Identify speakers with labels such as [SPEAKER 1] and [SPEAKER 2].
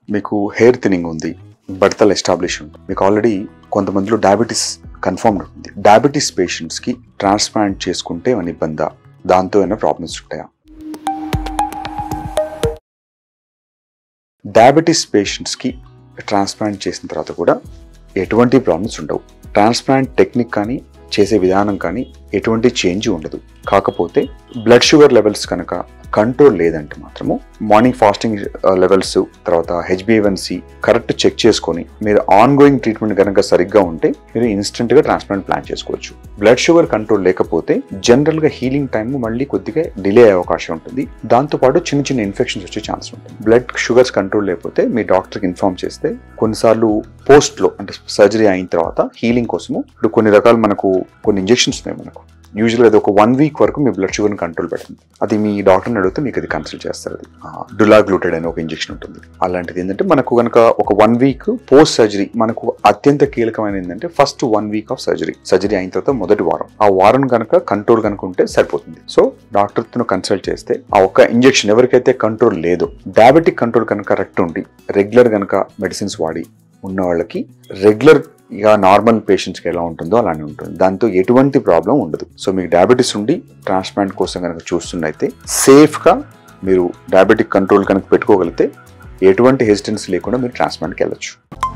[SPEAKER 1] మీకు hair thinning ఉంది బడతలు establish ఉంది మీకు ఆల్రెడీ కొంతమందిలో డయాబెటీస్ కన్ఫర్మ్డ్ ఉంది డయాబెటీస్ పేషెంట్స్కి ట్రాన్స్ప్లాంట్ చేసుకుంటే ఏమైనా ఇబ్బందా దాంతో ఏమైనా ప్రాబ్లమ్స్ ఉంటాయా డయాబెటీస్ పేషెంట్స్కి ట్రాన్స్ప్లాంట్ చేసిన తర్వాత కూడా ఎటువంటి ప్రాబ్లమ్స్ ఉండవు ట్రాన్స్ప్లాంట్ టెక్నిక్ కానీ చేసే విధానం కానీ ఎటువంటి చేంజ్ ఉండదు కాకపోతే బ్లడ్ షుగర్ లెవెల్స్ కనుక కంట్రోల్ లేదంటే మాత్రము మార్నింగ్ ఫాస్టింగ్ లెవెల్స్ తర్వాత హెచ్బిఎవన్సి కరెక్ట్ చెక్ చేసుకొని మీరు ఆన్ గోయింగ్ ట్రీట్మెంట్ కనుక సరిగ్గా ఉంటే మీరు ఇన్స్టెంట్ గా ట్రాన్స్ప్లాంట్ ప్లాన్ చేసుకోవచ్చు బ్లడ్ షుగర్ కంట్రోల్ లేకపోతే జనరల్ గా హీలింగ్ టైం మళ్ళీ కొద్దిగా డిలే అయ్యే అవకాశం ఉంటుంది దాంతో పాటు చిన్న చిన్న ఇన్ఫెక్షన్స్ వచ్చే ఛాన్స్ ఉంటుంది బ్లడ్ షుగర్స్ కంట్రోల్ లేకపోతే మీ డాక్టర్కి ఇన్ఫార్మ్ చేస్తే కొన్నిసార్లు పోస్ట్ లో అంటే సర్జరీ అయిన తర్వాత హీలింగ్ కోసము ఇప్పుడు కొన్ని రకాలు మనకు కొన్ని ఇంజెక్షన్స్ ఉన్నాయి మనకు యూజువల్గా అది ఒక వన్ వీక్ వరకు మీ బ్లడ్ షుగర్ని కంట్రోల్ పెడుతుంది అది మీ డాక్టర్ని అడిగితే మీకు అది కన్సల్ట్ చేస్తారు అది డులాగ్లూటెడ్ అనే ఒక ఇంజెక్షన్ ఉంటుంది అలాంటిది ఏంటంటే మనకు కనుక ఒక వన్ వీక్ పోస్ట్ సర్జరీ మనకు అత్యంత కీలకమైన ఏంటంటే first one week of surgery surgery అయిన తర్వాత మొదటి వారం ఆ వారం కనుక కంట్రోల్ కనుక ఉంటే సరిపోతుంది సో డాక్టర్తో కన్సల్ట్ చేస్తే ఆ ఒక్క ఇంజెక్షన్ ఎవరికైతే కంట్రోల్ లేదో డయాబెటిక్ కంట్రోల్ కనుక కరెక్ట్ ఉండి రెగ్యులర్ కనుక మెడిసిన్స్ వాడి ఉన్న వాళ్ళకి రెగ్యులర్ ఇక నార్మల్ పేషెంట్స్కి ఎలా ఉంటుందో అలానే ఉంటుంది దాంతో ఎటువంటి ప్రాబ్లం ఉండదు సో మీకు డయాబెటీస్ ఉండి ట్రాన్స్ప్లాంట్ కోసం కనుక చూస్తున్నైతే సేఫ్గా మీరు డయాబెటిక్ కంట్రోల్ కనుక పెట్టుకోగలిగితే ఎటువంటి హెసిటెన్స్ లేకుండా మీరు ట్రాన్స్ప్లాంట్కి వెళ్ళొచ్చు